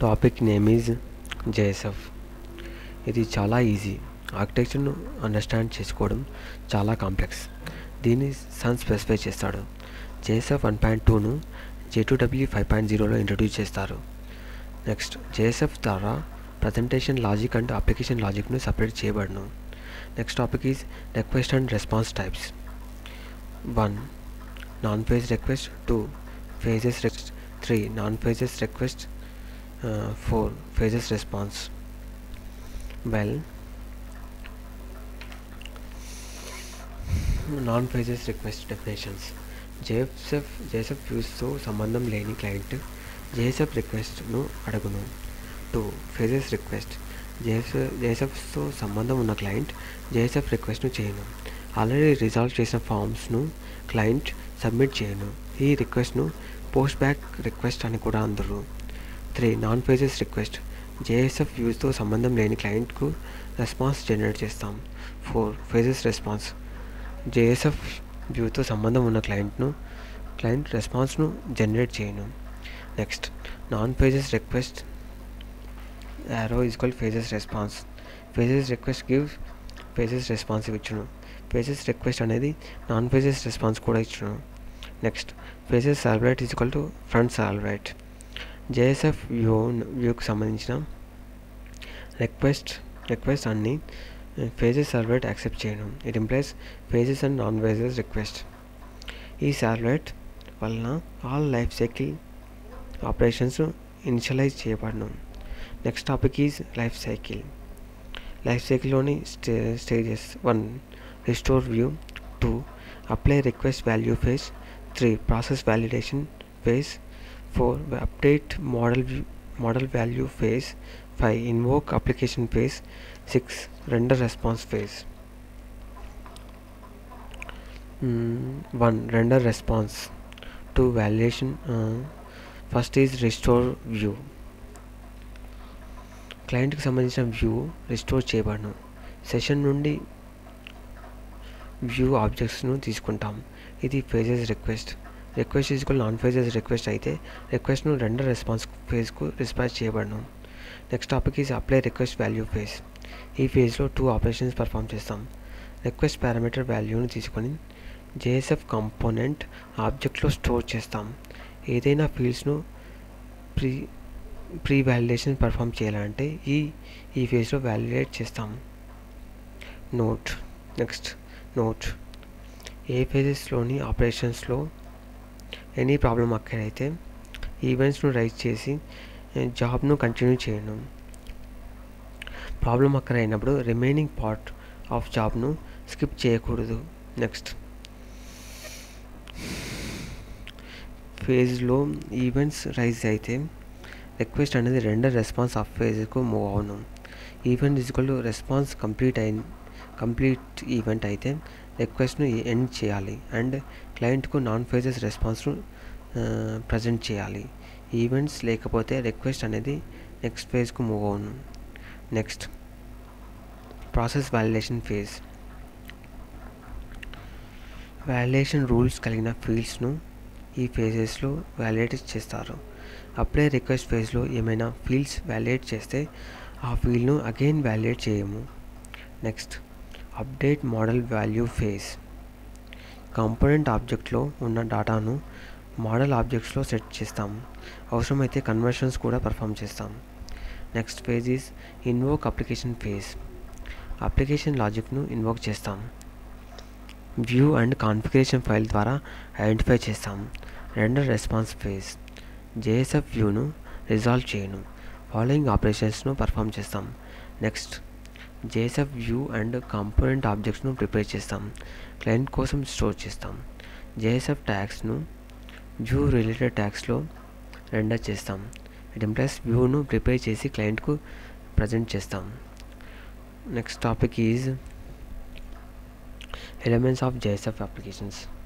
topic name is JSF ఇది చాలా easy ఆర్కిటెక్చర్ను understand చేసుకోవడం చాలా కాంప్లెక్స్ దీన్ని సన్ స్పెసిఫై చేస్తాడు జేఎస్ఎఫ్ వన్ పాయింట్ టూను J two W five point జీరోలో ఇంట్రడ్యూస్ చేస్తారు నెక్స్ట్ జేఎస్ఎఫ్ ద్వారా ప్రజెంటేషన్ లాజిక్ అండ్ అప్లికేషన్ లాజిక్ను సపరేట్ చేయబడను next topic is request and response types one non phase request two faces request three non faces request four faces response well non faces request definitions JFF JSF వ్యూస్తో సంబంధం లేని client JSF రిక్వెస్ట్ను అడుగును two faces request JS జేఎస్ఎఫ్తో సంబంధం ఉన్న client JSF రిక్వెస్ట్ను చేయను already resolve చేసిన ఫామ్స్ను క్లయింట్ సబ్మిట్ చేయను ఈ రిక్వెస్ట్ను పోస్ట్ బ్యాక్ రిక్వెస్ట్ అని కూడా అందరు three non faces request JSF వ్యూస్తో సంబంధం లేని క్లయింట్కు రెస్పాన్స్ జనరేట్ చేస్తాం ఫోర్ ఫేజెస్ రెస్పాన్స్ జేఎస్ఎఫ్ వ్యూతో సంబంధం ఉన్న క్లయింట్ను క్లయింట్ రెస్పాన్స్ను జనరేట్ చేయను next non faces request arrow equal faces response faces request give faces response ఇచ్చును ఫేజెస్ రిక్వెస్ట్ అనేది నాన్ ఫేజెస్ రెస్పాన్స్ కూడా ఇచ్చును next faces servlet equal to front servlet JSF view వ్యూకి సంబంధించిన రిక్వెస్ట్ రిక్వెస్ట్ అన్ని faces servlet accept చేయను it implies phases and non faces request ఈ servlet వలన all life cycle operations initialize చేయబడను next topic is life cycle లైఫ్ సైకిల్లోని stay stages one restore view two apply request value phase three process validation phase four update model model value phase five invoke application phase six render response phase one render response two valuation first is restore view క్లయింట్కి సంబంధించిన view restore చేయబడను session నుండి view ఆబ్జెక్ట్స్ను తీసుకుంటాం ఇది phases request request equal non faces request అయితే రిక్వెస్ట్ను render response ఫేజ్కు డిస్పాచ్ చేయబడను next topic is apply request value phase ఈ ఫేజ్లో టూ ఆపరేషన్స్ పర్ఫామ్ చేస్తాం రిక్వెస్ట్ పారామీటర్ వాల్యూని తీసుకొని జేఎస్ఎఫ్ కాంపోనెంట్ ఆబ్జెక్ట్లో స్టోర్ చేస్తాం ఏదైనా ఫీల్డ్స్ను ప్రీ ప్రీ వ్యాలిడేషన్ పర్ఫామ్ చేయాలంటే ఈ ఈ ఫేజ్లో వ్యాలిడేట్ చేస్తాం నోట్ నెక్స్ట్ నోట్ ఏ ఫేజెస్లోని ఆపరేషన్స్లో ఎనీ ప్రాబ్లం అక్కడైతే ఈవెంట్స్ను రైజ్ చేసి జాబ్ను కంటిన్యూ చేయను ప్రాబ్లం అక్కడ అయినప్పుడు రిమైనింగ్ పార్ట్ ఆఫ్ జాబ్ను స్కిప్ చేయకూడదు నెక్స్ట్ ఫేజ్లో ఈవెంట్స్ రైజ్ అయితే రిక్వెస్ట్ అనేది రెండర్ రెస్పాన్స్ ఆఫ్ ఫేజ్కు మూవ్ అవును event equal to response complete అయిన కంప్లీట్ ఈవెంట్ అయితే రిక్వెస్ట్ను ఎండ్ చేయాలి అండ్ క్లయింట్కు నాన్ ఫేజెస్ రెస్పాన్స్ను ప్రజెంట్ చేయాలి ఈవెంట్స్ లేకపోతే రిక్వెస్ట్ అనేది నెక్స్ట్ ఫేజ్కు మూవ్ అవును next process validation phase validation rules కలిగిన ఫీల్డ్స్ను ఈ ఫేజెస్లో వ్యాలిడేట్ చేస్తారు అప్లై రిక్వెస్ట్ ఫేజ్లో ఏమైనా ఫీల్డ్స్ వ్యాలిడేట్ చేస్తే ఆ ఫీల్డ్ను అగైన్ వ్యాలిడేట్ చేయము next update model value phase component ఆబ్జెక్ట్లో ఉన్న డేటాను మోడల్ ఆబ్జెక్ట్స్లో సెట్ చేస్తాం అవసరమైతే కన్వర్షన్స్ కూడా పర్ఫామ్ చేస్తాం next phase is invoke application phase application లాజిక్ను ఇన్వోక్ చేస్తాం వ్యూ అండ్ కాన్ఫిగరేషన్ ఫైల్ ద్వారా ఐడెంటిఫై చేస్తాం రెండర్ రెస్పాన్స్ ఫేజ్ జేఎస్ఎఫ్ వ్యూను రిజాల్వ్ చేయను ఫాలోయింగ్ ఆపరేషన్స్ను పర్ఫామ్ చేస్తాం next JSF view and component ఆబ్జెక్ట్స్ను ప్రిపేర్ చేస్తాం క్లయింట్ కోసం స్టోర్ చేస్తాం జేఎస్ఎఫ్ ట్యాగ్స్ను వ్యూ రిలేటెడ్ ట్యాగ్స్లో రెండర్ చేస్తాం ఇట్ ఇంప్లైస్ వ్యూను ప్రిపేర్ చేసి క్లయింట్కు ప్రజెంట్ చేస్తాం next topic is elements of JSF applications